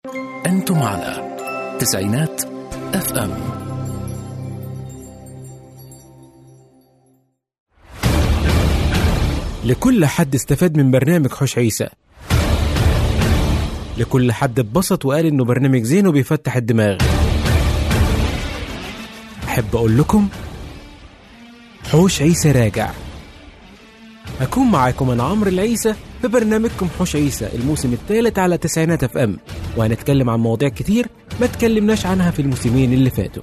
أنتم على تسعينات اف ام لكل حد استفاد من برنامج حوش عيسى لكل حد اتبسط وقال انه برنامج زين وبيفتح الدماغ احب اقول لكم حوش عيسى راجع هكون معاكم انا عمرو العيسى في برنامجكم حوش عيسى الموسم الثالث على تسعينات اف ام وهنتكلم عن مواضيع كتير ما تكلمناش عنها في الموسمين اللي فاتوا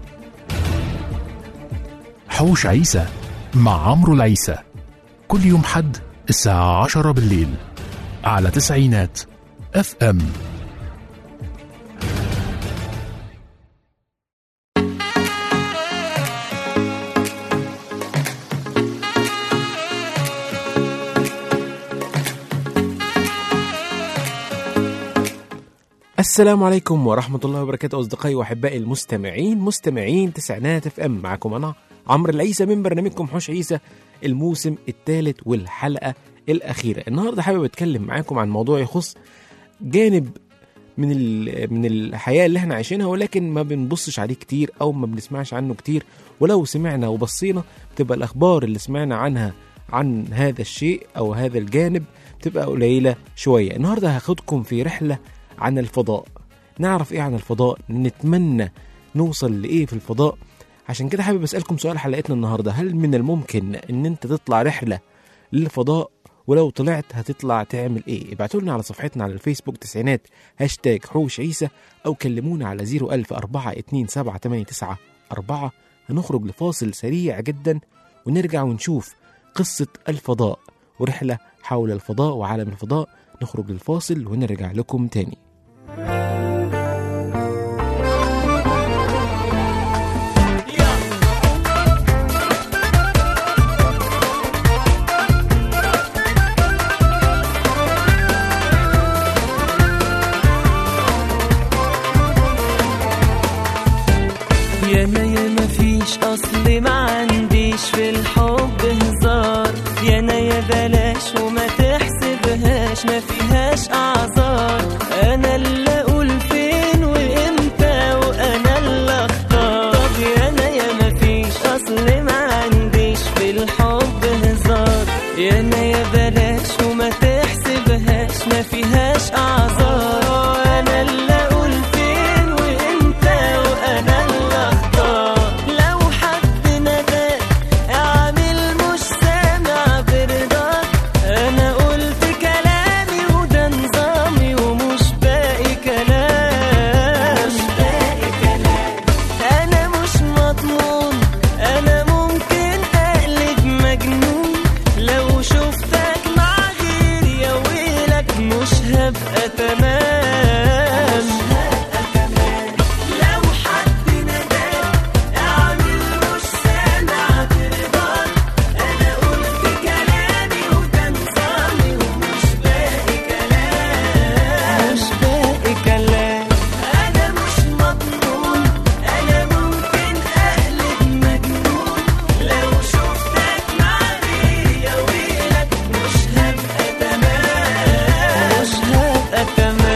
حوش عيسى مع عمرو العيسى كل يوم حد الساعة عشرة بالليل على تسعينات اف ام السلام عليكم ورحمة الله وبركاته أصدقائي وأحبائي المستمعين مستمعين تسعينات اف ام معكم أنا عمرو العيسى من برنامجكم حوش عيسى الموسم الثالث والحلقة الأخيرة النهاردة حابب أتكلم معاكم عن موضوع يخص جانب من ال- من الحياة اللي احنا عايشينها ولكن ما بنبصش عليه كتير أو ما بنسمعش عنه كتير ولو سمعنا وبصينا بتبقى الأخبار اللي سمعنا عنها عن هذا الشيء أو هذا الجانب بتبقى قليلة شوية النهاردة هاخدكم في رحلة عن الفضاء نعرف ايه عن الفضاء نتمنى نوصل لايه في الفضاء عشان كده حابب اسالكم سؤال حلقتنا النهارده هل من الممكن ان انت تطلع رحله للفضاء ولو طلعت هتطلع تعمل ايه ابعتوا لنا على صفحتنا على الفيسبوك تسعينات هاشتاج حوش عيسى او كلمونا على 010427894 هنخرج لفاصل سريع جدا ونرجع ونشوف قصة الفضاء ورحلة حول الفضاء وعالم الفضاء نخرج للفاصل ونرجع لكم تاني ياما ياما فيش اصل ما عنديش في الحب هزار يانا يا بلاش وما تحسبهاش ما فيهاش اعذار انا اللي اقول فين وامتى وانا اللي اختار طب يانا ياما فيش اصل ما عنديش في الحب هزار يانا يا بلاش وما تحسبهاش ما فيهاش اعذار انا اللي اقول فين وامتى وانا اللي اختار لو حد نداك اعمل مش سامع برضاك انا قلت كلامي وده نظامي ومش باقي كلام مش باقي كلام انا مش مضمون انا ممكن اقلب مجنون لو شفتك مع غيري يا ويلك مش هبقى تمام لو حد نداك اعمل مش سامع برضاك انا قلت كلامي وده نظامي ومش باقي كلام مش باقي كلام انا مش مضمون انا ممكن اقلب مجنون لو شفتك مع غيري يا ويلك مش هبقى تمام مش هبقى تمام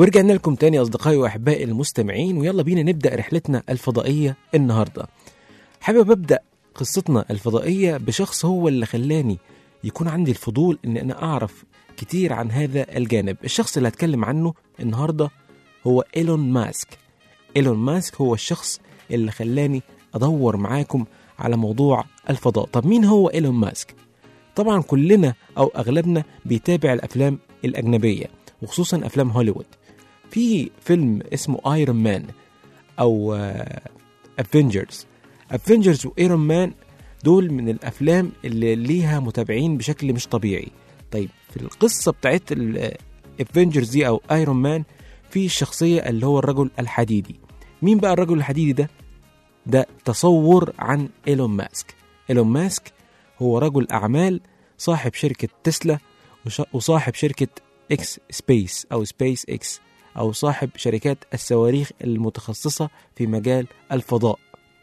ورجعنا لكم تاني أصدقائي وأحبائي المستمعين ويلا بينا نبدأ رحلتنا الفضائية النهاردة حابب أبدأ قصتنا الفضائية بشخص هو اللي خلاني يكون عندي الفضول إن أنا أعرف كتير عن هذا الجانب الشخص اللي هتكلم عنه النهاردة هو إيلون ماسك إيلون ماسك هو الشخص اللي خلاني أدور معاكم على موضوع الفضاء طب مين هو إيلون ماسك؟ طبعا كلنا أو أغلبنا بيتابع الأفلام الأجنبية وخصوصا أفلام هوليوود في فيلم اسمه ايرون مان او افنجرز افنجرز وايرون مان دول من الافلام اللي ليها متابعين بشكل مش طبيعي طيب في القصه بتاعت الافنجرز دي او ايرون مان في الشخصيه اللي هو الرجل الحديدي مين بقى الرجل الحديدي ده ده تصور عن ايلون ماسك ايلون ماسك هو رجل اعمال صاحب شركه تسلا وش- وصاحب شركه اكس سبيس او سبيس اكس او صاحب شركات الصواريخ المتخصصه في مجال الفضاء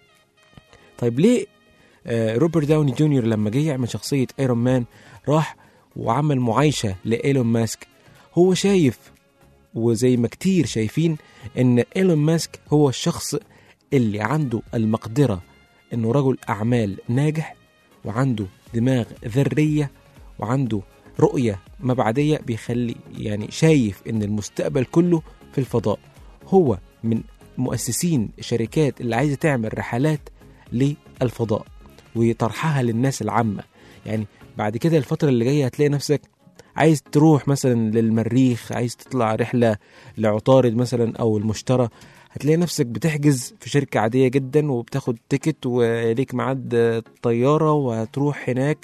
طيب ليه آه، روبرت داوني جونيور لما جه يعمل شخصيه ايرون مان راح وعمل معايشه لايلون ماسك هو شايف وزي ما كتير شايفين ان ايلون ماسك هو الشخص اللي عنده المقدره انه رجل اعمال ناجح وعنده دماغ ذريه وعنده رؤيه مبعديه بيخلي يعني شايف ان المستقبل كله في الفضاء هو من مؤسسين الشركات اللي عايزه تعمل رحلات للفضاء وطرحها للناس العامه يعني بعد كده الفتره اللي جايه هتلاقي نفسك عايز تروح مثلا للمريخ عايز تطلع رحله لعطارد مثلا او المشتري هتلاقي نفسك بتحجز في شركة عادية جدا وبتاخد تيكت وليك ميعاد طيارة وهتروح هناك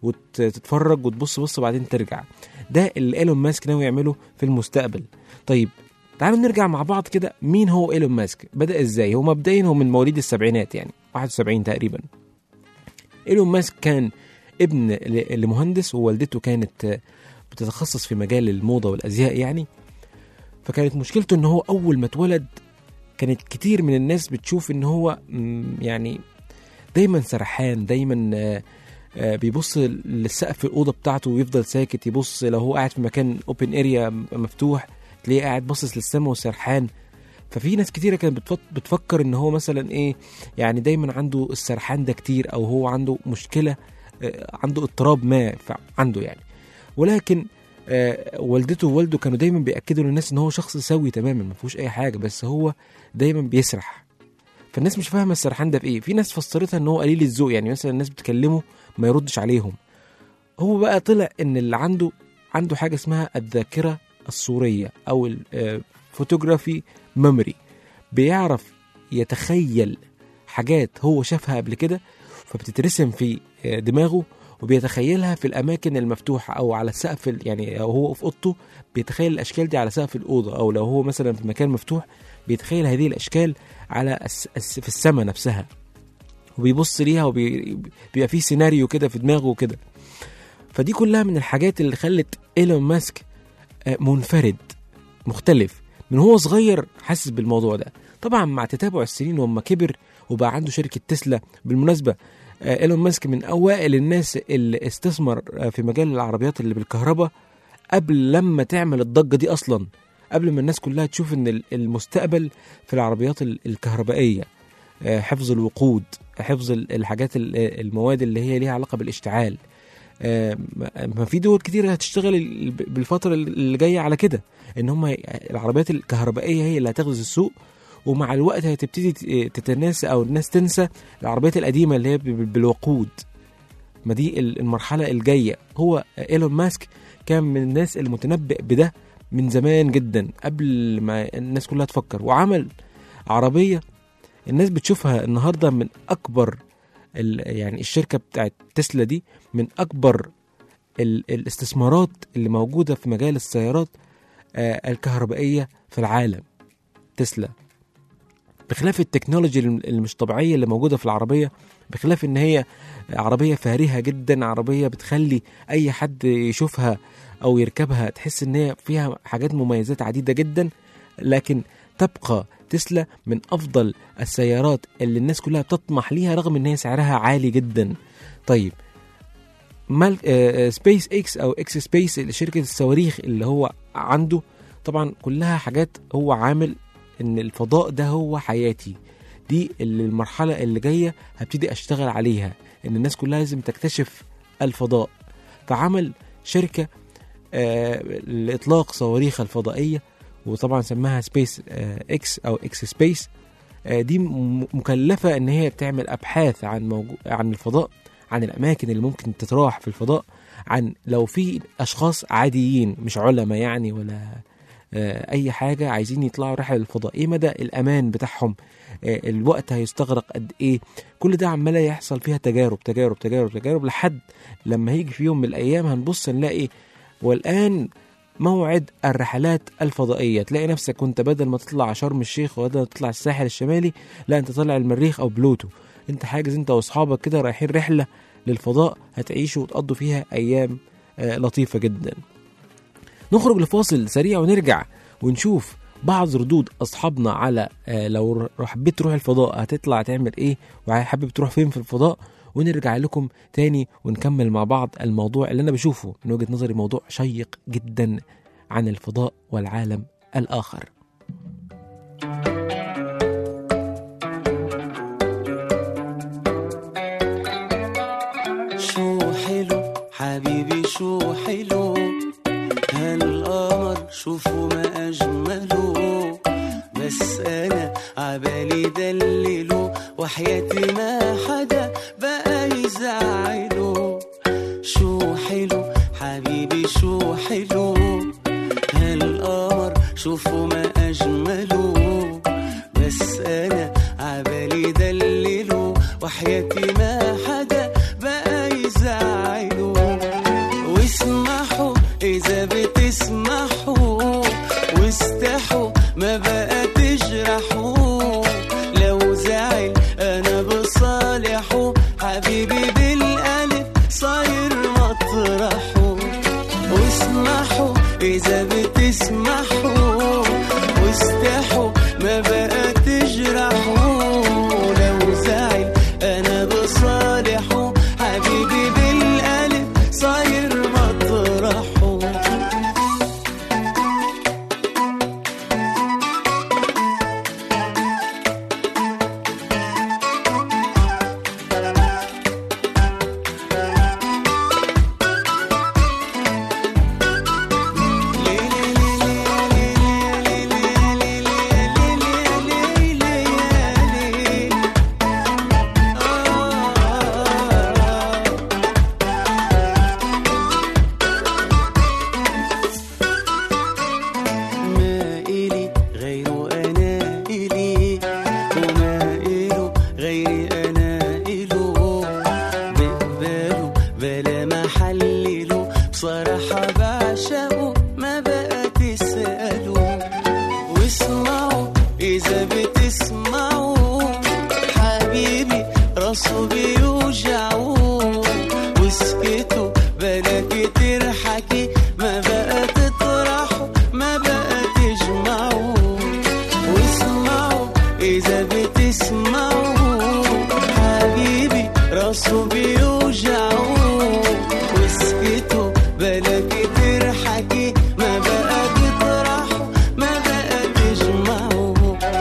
وتتفرج وتبص بص وبعدين ترجع ده اللي ايلون ماسك ناوي يعمله في المستقبل طيب تعالوا نرجع مع بعض كده مين هو ايلون ماسك بدأ ازاي هو مبدئيا هو من مواليد السبعينات يعني 71 تقريبا ايلون ماسك كان ابن ل- لمهندس ووالدته كانت آه، بتتخصص في مجال الموضة والأزياء يعني فكانت مشكلته ان هو اول ما اتولد كانت كتير من الناس بتشوف ان هو مم، يعني دايما سرحان دايما آه، آه، بيبص للسقف الاوضه بتاعته ويفضل ساكت يبص لو هو قاعد في مكان اوبن اريا مفتوح تلاقيه قاعد باصص للسما وسرحان ففي ناس كتيره كانت بتفت- بتفكر ان هو مثلا ايه يعني دايما عنده السرحان ده كتير او هو عنده مشكله آه، عنده اضطراب ما ف- عنده يعني ولكن آه، والدته ووالده كانوا دايما بياكدوا للناس ان هو شخص سوي تماما ما فيهوش اي حاجه بس هو دايما بيسرح فالناس مش فاهمه السرحان ده في ايه في ناس فسرتها ان هو قليل الذوق يعني مثلا الناس بتكلمه ما يردش عليهم هو بقى طلع ان اللي عنده عنده حاجه اسمها الذاكره الصوريه او الفوتوغرافي ميموري بيعرف يتخيل حاجات هو شافها قبل كده فبتترسم في آه، دماغه وبيتخيلها في الاماكن المفتوحه او على السقف ال- يعني أو هو في اوضته بيتخيل الاشكال دي على سقف الاوضه او لو هو مثلا في مكان مفتوح بيتخيل هذه الاشكال على الس... الس... في السماء نفسها وبيبص ليها وبيبقى فيه سيناريو كده في دماغه وكده فدي كلها من الحاجات اللي خلت ايلون ماسك آه، منفرد مختلف من هو صغير حاسس بالموضوع ده طبعا مع تتابع السنين وما كبر وبقى عنده شركة تسلا بالمناسبة آه، ايلون ماسك من اوائل الناس اللي استثمر آه، في مجال العربيات اللي بالكهرباء قبل لما تعمل الضجة دي اصلا قبل ما الناس كلها تشوف ان ال- المستقبل في العربيات ال- الكهربائية آه، حفظ الوقود حفظ ال- الحاجات ال- المواد اللي هي ليها علاقة بالاشتعال آه، ما ما في دول كتير هتشتغل ال- بالفترة اللي جاية على كده ان هم العربيات الكهربائية هي اللي هتغزو السوق ومع الوقت هتبتدي ت- تتناسى او الناس تنسى العربيات القديمة اللي هي ب- بالوقود ما دي ال- المرحلة الجاية هو ايلون ماسك كان من الناس المتنبئ بده من زمان جدا قبل ما الناس كلها تفكر وعمل عربية الناس بتشوفها النهاردة من أكبر ال- يعني الشركة بتاعت تسلا دي من أكبر ال- الاستثمارات اللي موجودة في مجال السيارات آه، الكهربائية في العالم تسلا بخلاف التكنولوجي الم- اللي مش طبيعية اللي موجودة في العربية بخلاف ان هي عربية فارهة جدا عربية بتخلي اي حد يشوفها او يركبها تحس ان هي فيها حاجات مميزات عديدة جدا لكن تبقى تسلا من افضل السيارات اللي الناس كلها بتطمح ليها رغم ان هي سعرها عالي جدا طيب مال آه، آه، سبيس اكس او اكس سبيس شركة الصواريخ اللي هو عنده طبعا كلها حاجات هو عامل ان الفضاء ده هو حياتي دي اللي المرحله اللي جايه هبتدي اشتغل عليها ان الناس كلها لازم تكتشف الفضاء فعمل شركه آه لاطلاق صواريخ الفضائيه وطبعا سماها سبيس آه اكس او اكس سبيس آه دي م- مكلفه ان هي تعمل ابحاث عن موجو... عن الفضاء عن الاماكن اللي ممكن تتراح في الفضاء عن لو في اشخاص عاديين مش علماء يعني ولا آه، اي حاجه عايزين يطلعوا رحله للفضاء ايه مدى الامان بتاعهم آه، الوقت هيستغرق قد ايه كل ده عمال يحصل فيها تجارب تجارب تجارب تجارب لحد لما هيجي في يوم من الايام هنبص نلاقي والان موعد الرحلات الفضائية تلاقي نفسك وانت بدل ما تطلع شرم الشيخ وبدل ما تطلع الساحل الشمالي لا انت طالع المريخ او بلوتو انت حاجز انت واصحابك كده رايحين رحلة للفضاء هتعيشوا وتقضوا فيها ايام آه، لطيفة جدا نخرج لفاصل سريع ونرجع ونشوف بعض ردود اصحابنا على آه، لو ر- حبيت تروح الفضاء هتطلع تعمل ايه وحابب تروح فين في الفضاء ونرجع لكم تاني ونكمل مع بعض الموضوع اللي انا بشوفه من وجهة نظري موضوع شيق جدا عن الفضاء والعالم الاخر شو حلو حبيبي شو حلو هالقمر شوفوا ما أجمله بس أنا عبالي دلله وحياتي ما حدا بقى يزعله شو حلو حبيبي شو حلو هالقمر شوفوا ما أجمله بس أنا عبالي دلله وحياتي ما حدا بقى يزعله واسمحوا إذا بتسمحوا واستحوا ما بقى تجرحوا لو زعل أنا بصالحه حبيبي بالقلب صاير مطرحه واسمحوا إذا بتسمحوا واستحوا ما بقى تجرحوا لو زعل أنا بصالحه حبيبي بالقلب صاير مطرحه ما إلي غيره أنا إلي وما إله غيري أنا إله بقبله بلا ما حلله بصراحة بعشقه ما بقى تسأله واسمعوا إذا بتسمعوا حبيبي راسه بيوجعه واسكتوا بلا كتير حكي ما بقى تطرحوا ما بقى تجمعوا واسمعوا إذا بتسمعوا حبيبي راسه بيوجعه واسكتوا بلا كتير حكي ما بقى تطرحوا ما بقى تجمعوا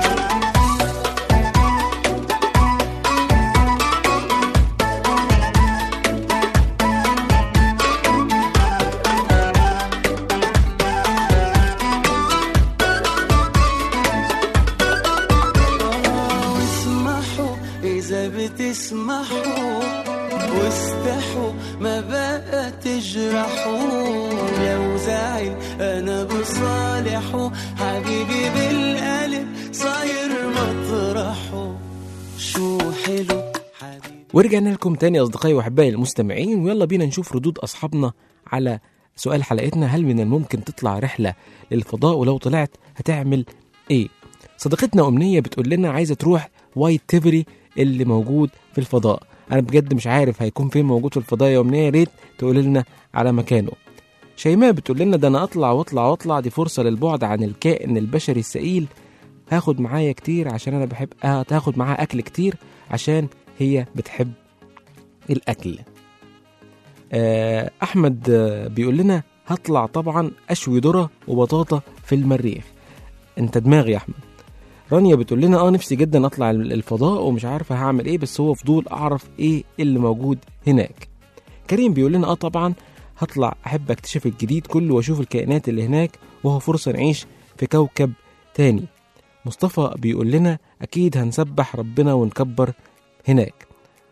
واسمحوا إذا بتسمحوا واستحوا ما بقى تجرحوا لو زعل أنا بصالحه حبيبي بالقلب صاير مطرحه شو حلو حبيبي ورجعنا لكم تاني يا اصدقائي واحبائي المستمعين ويلا بينا نشوف ردود اصحابنا على سؤال حلقتنا هل من الممكن تطلع رحله للفضاء ولو طلعت هتعمل ايه صديقتنا امنيه بتقول لنا عايزه تروح وايت تيفري اللي موجود في الفضاء انا بجد مش عارف هيكون فين موجود في الفضاء يا امنيه يا ريت تقول لنا على مكانه شيماء بتقول لنا ده انا اطلع واطلع واطلع دي فرصه للبعد عن الكائن البشري الثقيل هاخد معايا كتير عشان انا بحب آه هاخد معاها اكل كتير عشان هي بتحب الاكل آه، احمد آه، بيقول لنا هطلع طبعا اشوي ذره وبطاطا في المريخ انت دماغي يا احمد رانيا بتقول لنا اه نفسي جدا اطلع الفضاء ومش عارفه هعمل ايه بس هو فضول اعرف ايه اللي موجود هناك كريم بيقول لنا اه طبعا هطلع احب اكتشف الجديد كله واشوف الكائنات اللي هناك وهو فرصه نعيش في كوكب تاني مصطفى بيقول لنا اكيد هنسبح ربنا ونكبر هناك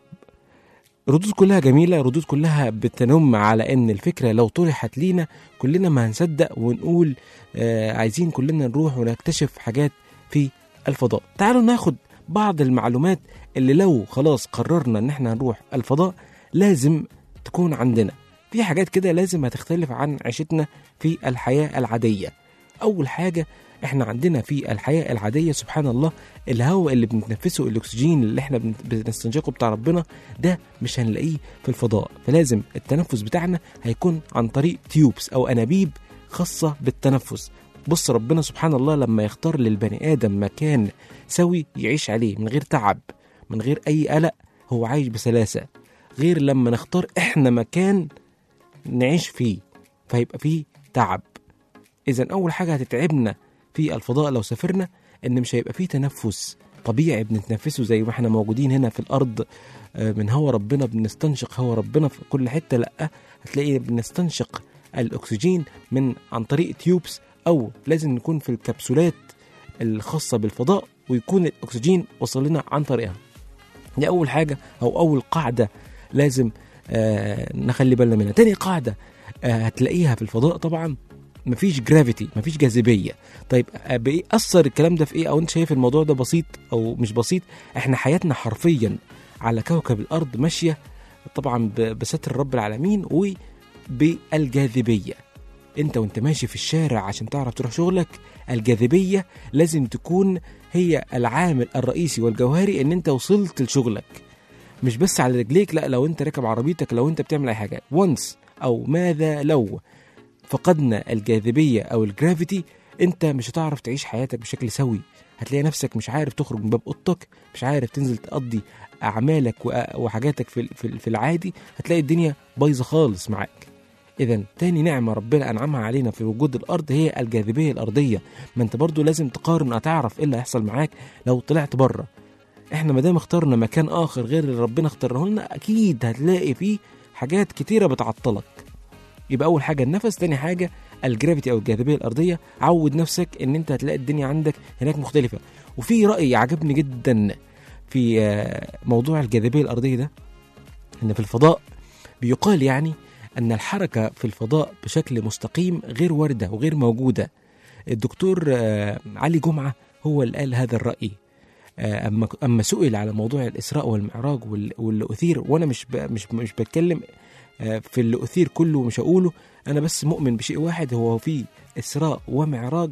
ردود كلها جميلة ردود كلها بتنم على ان الفكرة لو طرحت لينا كلنا ما هنصدق ونقول آه عايزين كلنا نروح ونكتشف حاجات في الفضاء تعالوا ناخد بعض المعلومات اللي لو خلاص قررنا ان احنا هنروح الفضاء لازم تكون عندنا في حاجات كده لازم هتختلف عن عيشتنا في الحياة العادية أول حاجة احنا عندنا في الحياة العادية سبحان الله الهواء اللي بنتنفسه الأكسجين اللي احنا بن- بنستنشقه بتاع ربنا ده مش هنلاقيه في الفضاء فلازم التنفس بتاعنا هيكون عن طريق تيوبس أو أنابيب خاصة بالتنفس بص ربنا سبحان الله لما يختار للبني آدم مكان سوي يعيش عليه من غير تعب من غير أي قلق هو عايش بسلاسة غير لما نختار احنا مكان نعيش فيه فيبقى فيه تعب اذا اول حاجه هتتعبنا في الفضاء لو سافرنا ان مش هيبقى فيه تنفس طبيعي بنتنفسه زي ما احنا موجودين هنا في الارض آه، من هوا ربنا بنستنشق هوا ربنا في كل حته لا هتلاقي بنستنشق الاكسجين من عن طريق تيوبس او لازم نكون في الكبسولات الخاصه بالفضاء ويكون الاكسجين وصل لنا عن طريقها دي اول حاجه او اول قاعده لازم آه نخلي بالنا منها تاني قاعده آه هتلاقيها في الفضاء طبعا مفيش جرافيتي مفيش جاذبيه طيب آه، بيأثر الكلام ده في ايه او انت شايف الموضوع ده بسيط او مش بسيط احنا حياتنا حرفيا على كوكب الارض ماشيه طبعا ب- بستر رب العالمين وبالجاذبيه انت وانت ماشي في الشارع عشان تعرف تروح شغلك الجاذبيه لازم تكون هي العامل الرئيسي والجوهري ان انت وصلت لشغلك مش بس على رجليك لا لو انت راكب عربيتك لو انت بتعمل اي حاجه وانس او ماذا لو فقدنا الجاذبيه او الجرافيتي انت مش هتعرف تعيش حياتك بشكل سوي هتلاقي نفسك مش عارف تخرج من باب اوضتك مش عارف تنزل تقضي اعمالك وأ- وحاجاتك في في في العادي هتلاقي الدنيا بايظه خالص معاك اذا تاني نعمه ربنا انعمها علينا في وجود الارض هي الجاذبيه الارضيه ما انت برضو لازم تقارن هتعرف ايه اللي هيحصل معاك لو طلعت بره احنا ما دام اخترنا مكان اخر غير اللي ربنا اختاره لنا اكيد هتلاقي فيه حاجات كتيره بتعطلك يبقى اول حاجه النفس تاني حاجه الجرافيتي او الجاذبيه الارضيه عود نفسك ان انت هتلاقي الدنيا عندك هناك مختلفه وفي راي عجبني جدا في آه، موضوع الجاذبيه الارضيه ده ان في الفضاء بيقال يعني ان الحركه في الفضاء بشكل مستقيم غير وارده وغير موجوده الدكتور آه، علي جمعه هو اللي قال هذا الراي آه، اما اما سئل على موضوع الاسراء والمعراج وال- واللي اثير وانا مش ب- مش مش بتكلم آه، في اللي اثير كله مش هقوله انا بس مؤمن بشيء واحد هو في اسراء ومعراج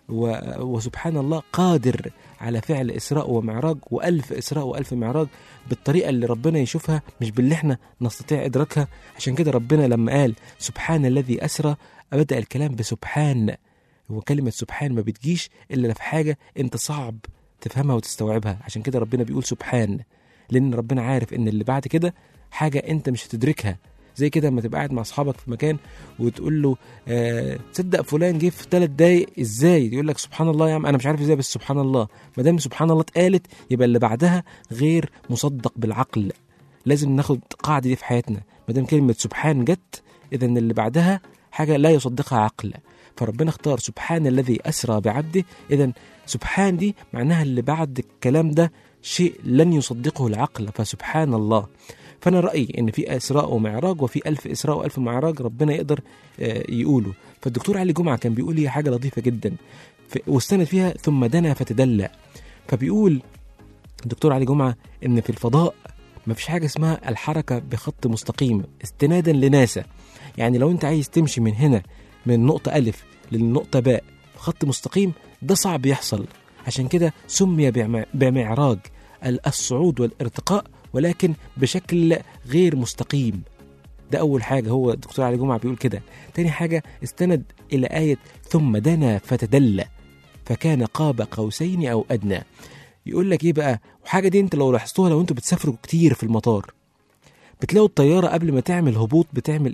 و- وسبحان الله قادر على فعل اسراء ومعراج والف اسراء والف معراج بالطريقه اللي ربنا يشوفها مش باللي احنا نستطيع ادراكها عشان كده ربنا لما قال سبحان الذي اسرى بدا الكلام بسبحان هو كلمه سبحان ما بتجيش الا في حاجه انت صعب تفهمها وتستوعبها عشان كده ربنا بيقول سبحان لان ربنا عارف ان اللي بعد كده حاجه انت مش هتدركها زي كده لما تبقى قاعد مع اصحابك في مكان وتقول له آه تصدق فلان جه في ثلاث دقايق ازاي يقول لك سبحان الله يا عم انا مش عارف ازاي بس سبحان الله ما دام سبحان الله اتقالت يبقى اللي بعدها غير مصدق بالعقل لازم ناخد القاعده دي في حياتنا ما دام كلمه سبحان جت اذا اللي بعدها حاجه لا يصدقها عقل فربنا اختار سبحان الذي اسرى بعبده اذا سبحان دي معناها اللي بعد الكلام ده شيء لن يصدقه العقل فسبحان الله فانا رايي ان في اسراء ومعراج وفي الف اسراء والف معراج ربنا يقدر آه، يقوله فالدكتور علي جمعه كان بيقول لي حاجه لطيفه جدا ف- واستند فيها ثم دنا فتدلى فبيقول الدكتور علي جمعه ان في الفضاء ما فيش حاجه اسمها الحركه بخط مستقيم استنادا لناسا يعني لو انت عايز تمشي من هنا من نقطه الف للنقطه باء خط مستقيم ده صعب يحصل عشان كده سمي بمع- بمعراج ال- الصعود والارتقاء ولكن بشكل غير مستقيم ده أول حاجة هو الدكتور علي جمعة بيقول كده تاني حاجة استند إلى آية ثم دنا فتدلى فكان قاب قوسين أو أدنى يقول لك إيه بقى وحاجة دي أنت لو لاحظتوها لو أنتوا بتسافروا كتير في المطار بتلاقوا الطيارة قبل ما تعمل هبوط بتعمل إيه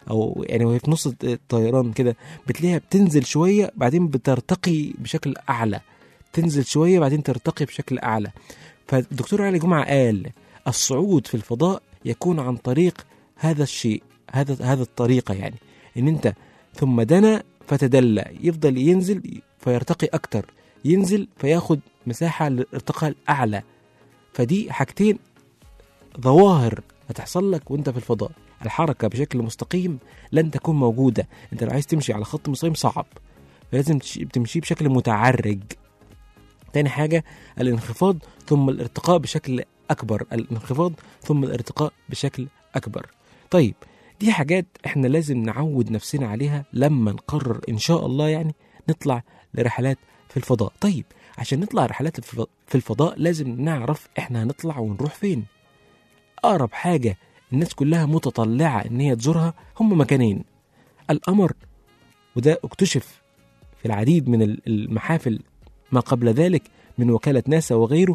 او يعني وهي في نص الطيران كده بتلاقيها بتنزل شويه بعدين بترتقي بشكل اعلى تنزل شويه بعدين ترتقي بشكل اعلى فالدكتور علي جمعه قال الصعود في الفضاء يكون عن طريق هذا الشيء هذا هذا الطريقه يعني ان انت ثم دنا فتدلى يفضل ينزل فيرتقي اكتر ينزل فياخد مساحه للارتقاء الاعلى فدي حاجتين ظواهر هتحصل لك وانت في الفضاء الحركه بشكل مستقيم لن تكون موجوده انت لو عايز تمشي على خط مستقيم صعب فلازم تش- تمشي بشكل متعرج تاني حاجه الانخفاض ثم الارتقاء بشكل اكبر الانخفاض ثم الارتقاء بشكل اكبر طيب دي حاجات احنا لازم نعود نفسنا عليها لما نقرر ان شاء الله يعني نطلع لرحلات في الفضاء طيب عشان نطلع رحلات الف- في الفضاء لازم نعرف احنا هنطلع ونروح فين اقرب حاجه الناس كلها متطلعه ان هي تزورها هم مكانين القمر وده اكتشف في العديد من ال- المحافل ما قبل ذلك من وكاله ناسا وغيره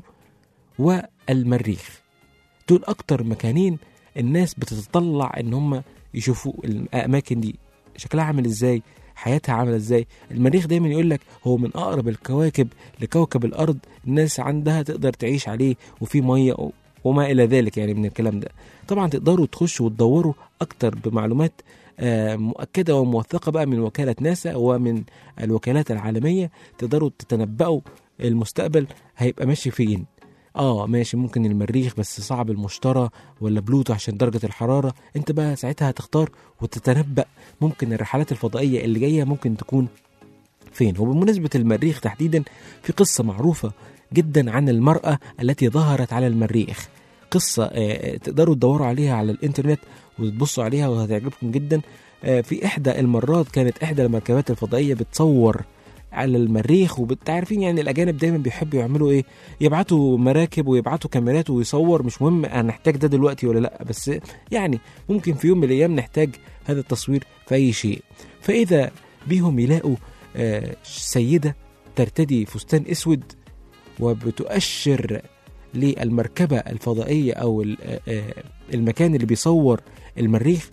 والمريخ دول اكتر مكانين الناس بتتطلع ان هم يشوفوا الاماكن دي شكلها عامل ازاي حياتها عامله ازاي المريخ دايما يقول لك هو من اقرب الكواكب لكوكب الارض الناس عندها تقدر تعيش عليه وفي ميه و- وما الى ذلك يعني من الكلام ده طبعا تقدروا تخشوا وتدوروا اكتر بمعلومات آه، مؤكده وموثقه بقى من وكاله ناسا ومن الوكالات العالميه تقدروا تتنبأوا المستقبل هيبقى ماشي فين اه ماشي ممكن المريخ بس صعب المشتري ولا بلوتو عشان درجة الحرارة انت بقى ساعتها هتختار وتتنبأ ممكن الرحلات الفضائية اللي جاية ممكن تكون فين وبمناسبة المريخ تحديدا في قصة معروفة جدا عن المرأة التي ظهرت على المريخ قصة آه، تقدروا تدوروا عليها على الانترنت وتبصوا عليها وهتعجبكم جدا آه، في إحدى المرات كانت إحدى المركبات الفضائية بتصور على المريخ وبتعرفين يعني الأجانب دايما بيحبوا يعملوا إيه يبعتوا مراكب ويبعتوا كاميرات ويصور مش مهم هنحتاج ده دلوقتي ولا لا بس يعني ممكن في يوم من الأيام نحتاج هذا التصوير في أي شيء فإذا بيهم يلاقوا آه، سيدة ترتدي فستان أسود وبتؤشر للمركبة الفضائية أو ال- آه، آه، المكان اللي بيصور المريخ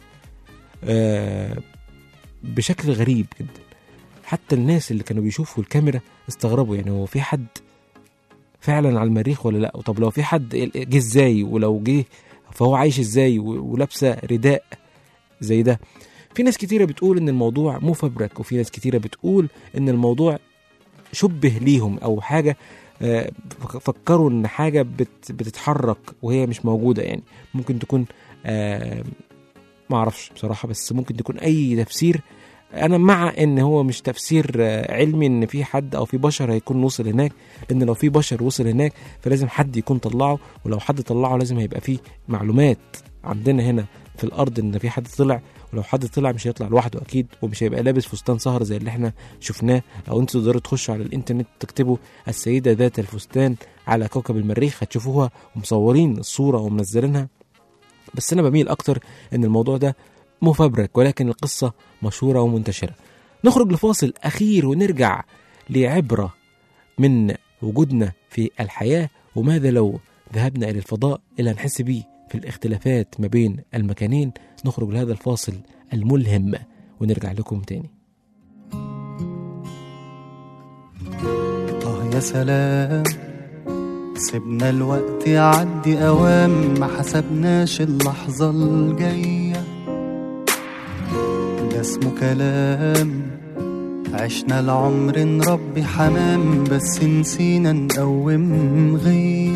آه، بشكل غريب جدا حتى الناس اللي كانوا بيشوفوا الكاميرا استغربوا يعني هو في حد فعلا على المريخ ولا لا طب لو في حد جه ازاي ولو جه فهو عايش ازاي و- ولابسه رداء زي ده في ناس كتيرة بتقول ان الموضوع مفبرك وفي ناس كتيرة بتقول ان الموضوع شبه ليهم او حاجة آه، فك- فكروا ان حاجة بت بتتحرك وهي مش موجودة يعني ممكن تكون آه، ما اعرفش بصراحة بس ممكن تكون اي تفسير انا مع ان هو مش تفسير آه، علمي ان في حد او في بشر هيكون وصل هناك لان لو في بشر وصل هناك فلازم حد يكون طلعه ولو حد طلعه لازم هيبقى فيه معلومات عندنا هنا في الارض ان في حد طلع ولو حد طلع مش هيطلع لوحده اكيد ومش هيبقى لابس فستان سهر زي اللي احنا شفناه او انتوا تقدروا تخشوا على الانترنت تكتبوا السيده ذات الفستان على كوكب المريخ هتشوفوها ومصورين الصوره ومنزلينها بس انا بميل اكتر ان الموضوع ده مفبرك ولكن القصه مشهوره ومنتشره نخرج لفاصل اخير ونرجع لعبره من وجودنا في الحياه وماذا لو ذهبنا الى الفضاء الى نحس بيه في الاختلافات ما بين المكانين نخرج لهذا الفاصل الملهم ونرجع لكم تاني آه يا سلام سيبنا الوقت يعدي أوام ما حسبناش اللحظة الجاية ده اسمه كلام عشنا العمر نربي حمام بس نسينا نقوم غيه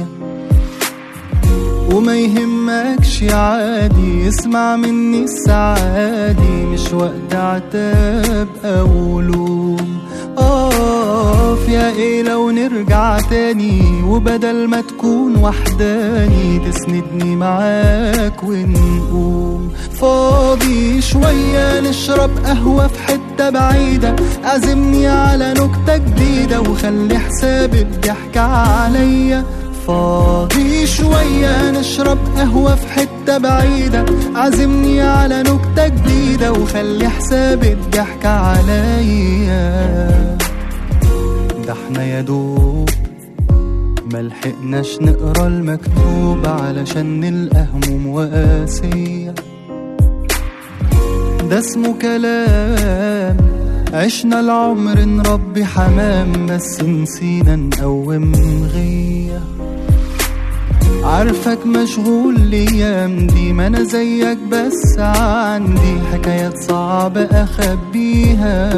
وما يهمكش عادي اسمع مني السعادي مش وقت عتاب او لوم اقف يا ايه لو نرجع تاني وبدل ما تكون وحداني تسندني معاك ونقوم فاضي شوية نشرب قهوة في حتة بعيدة عزمني على نكتة جديدة وخلي حساب الضحك عليا فاضي شوية نشرب قهوة في حتة بعيدة عزمني على نكتة جديدة وخلي حساب الضحك عليا ده احنا يا دوب ملحقناش نقرا المكتوب علشان نلقى هموم وقاسية ده اسمه كلام عشنا العمر نربي حمام بس نسينا نقوم غيه عارفك مشغول الايام دي ما انا زيك بس عندي حكايات صعبة اخبيها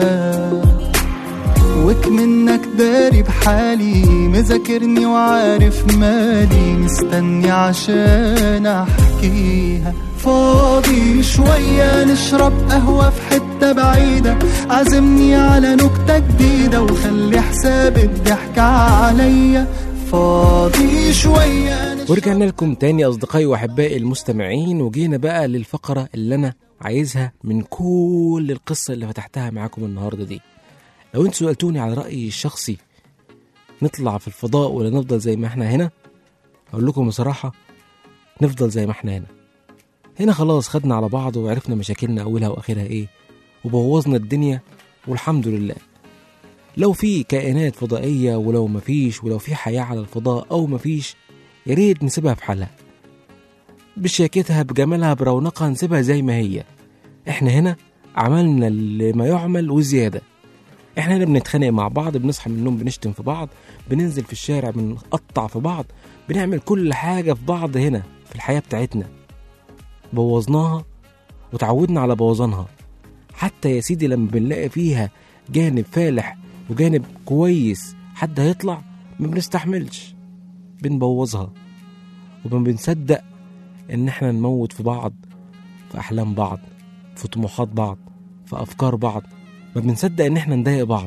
وك منك داري بحالي مذاكرني وعارف مالي مستني عشان احكيها فاضي شوية نشرب قهوة في حتة بعيدة عزمني على نكتة جديدة وخلي حساب الضحك عليا فاضي شوية نشرب ورجعنا لكم تاني أصدقائي وأحبائي المستمعين وجينا بقى للفقرة اللي أنا عايزها من كل القصة اللي فتحتها معاكم النهاردة دي لو انتوا سألتوني على رأيي الشخصي نطلع في الفضاء ولا نفضل زي ما احنا هنا أقول لكم بصراحة نفضل زي ما احنا هنا هنا خلاص خدنا على بعض وعرفنا مشاكلنا أولها وآخرها إيه وبوظنا الدنيا والحمد لله لو في كائنات فضائية ولو مفيش ولو في حياة على الفضاء أو مفيش يا ريت نسيبها في حالها بشياكتها بجمالها برونقها نسيبها زي ما هي احنا هنا عملنا اللي ما يعمل وزيادة احنا هنا بنتخانق مع بعض بنصحى من النوم بنشتم في بعض بننزل في الشارع بنقطع في بعض بنعمل كل حاجة في بعض هنا في الحياة بتاعتنا بوظناها وتعودنا على بوظانها حتى يا سيدي لما بنلاقي فيها جانب فالح وجانب كويس حد هيطلع ما بنستحملش بنبوظها وما بنصدق ان احنا نموت في بعض في احلام بعض في طموحات بعض في افكار بعض ما بنصدق ان احنا نضايق بعض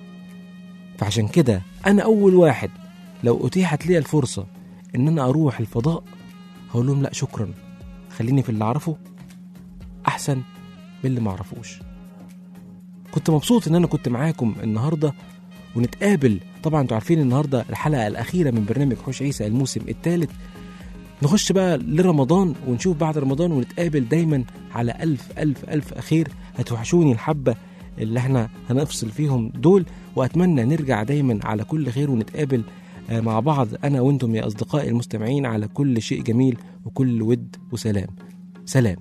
فعشان كده انا اول واحد لو اتيحت لي الفرصه ان انا اروح الفضاء هقول لهم لا شكرا خليني في اللي اعرفه احسن من اللي ما اعرفوش كنت مبسوط ان انا كنت معاكم النهارده ونتقابل طبعا انتوا عارفين النهارده الحلقه الاخيره من برنامج حوش عيسى الموسم الثالث نخش بقى لرمضان ونشوف بعد رمضان ونتقابل دايما على ألف ألف ألف أخير هتوحشوني الحبة اللي احنا هنفصل فيهم دول وأتمنى نرجع دايما على كل خير ونتقابل آه، مع بعض أنا وأنتم يا أصدقائي المستمعين على كل شيء جميل وكل ود وسلام سلام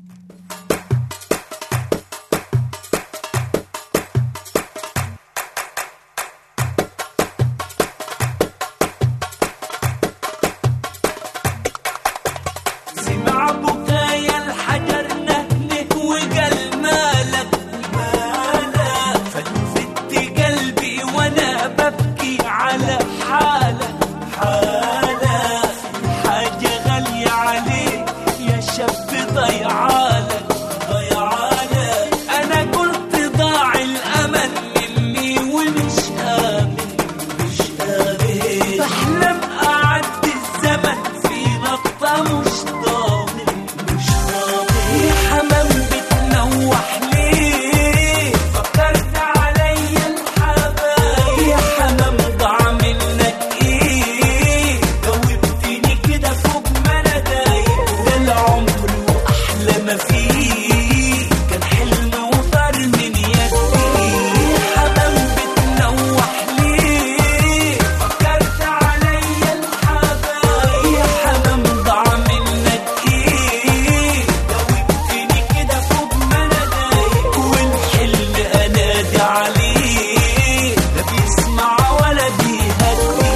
سمع بكايا الحجر نهنه وقال مالك مالك فلفت قلبي وانا ببكي على حالك حالك حاجة غالية عليك يا شاب ضيعالك ضيعالك انا قلت ضاع الامل مني ومش امن مش امن بحلم اعدي الزمن في نقطة مش ضامن مش ضامن يا حمام بتنوح ليه فكرت عليا الحبايب يا حمام ضاع منك ايه جاوبتني كده فوق ما انا دايق ده العمر واحلى ما فيه كان حلم وطار من يدي يا حمام بتنوح ليه فكرت عليا الحبايب يا حمام ضاع منك ايه جاوبتني كده فوق ما انا دايق والحلم انادي عليه لا بيسمع ولا بيهدي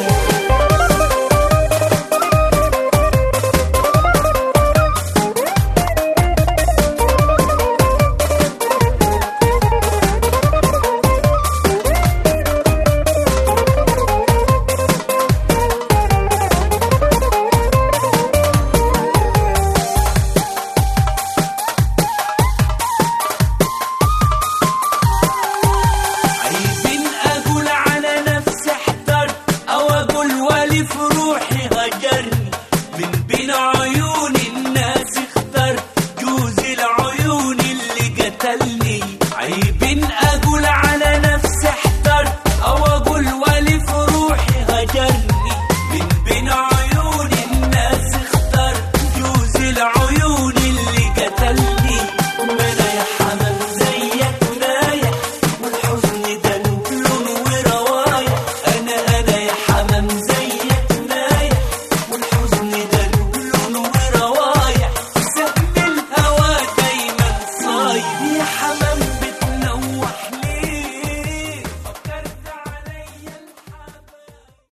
عيبين اقول على نفسي احترت او اقول والي في روحي هجرني من بين عيون الناس اخترت جوز العيون اللي قتلني عيبين